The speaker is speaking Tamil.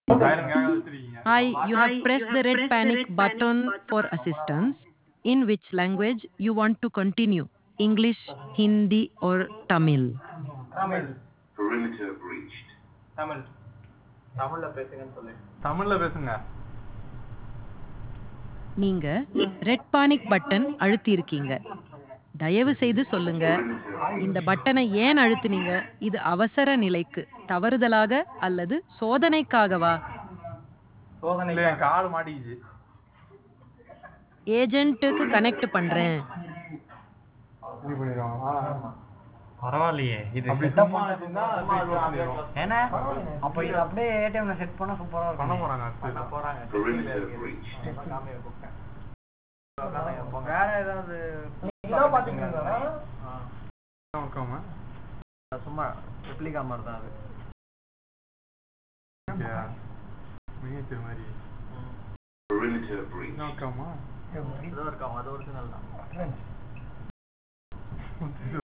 சைலன்ட்காக வச்சிருக்கீங்க Hi, you have pressed the red panic button for assistance. In which language you want to continue? English, Hindi, or Tamil? Tamil Perimeter breached. Tamil தமிழ்ல பேசுங்கன்னு சொல்லு தமிழ்ல பேசுங்க நீங்க ரெட் பானிக் பட்டன் அழுத்தி இருக்கீங்க தயவு செய்து சொல்லுங்க இந்த பட்டனை ஏன் அழுத்துனீங்க இது அவசர நிலைக்கு தவறுதலாக அல்லது சோதனைக்காகவா சோதனை இல்ல என் கால் மாட்டிக்கிச்சு ஏஜென்ட்டுக்கு கனெக்ட் பண்றேன் இது பண்ணிடுவாங்களா பரவாயில்லையே இது அப்படி செட்டப் சும்மா இருந்தா போய் பண்ணிடுவோம். ஏன்னா அப்ப இது அப்படியே ஏடிஎம்ல செட் பண்ணா சூப்பரா பண்ண இருக்கும் போறாங்க அடுத்து போறாங்க Perimeter breached. வேற ஏதாவது இருக்காம சும்மா ரெப்ளிகா மாதிரி தான் அது ஓகே மினியேச்சர் மாதிரி Perimeter breached. இருக்காமா ஏதோ இருக்காம அது ஒரிஜினல் தான் இது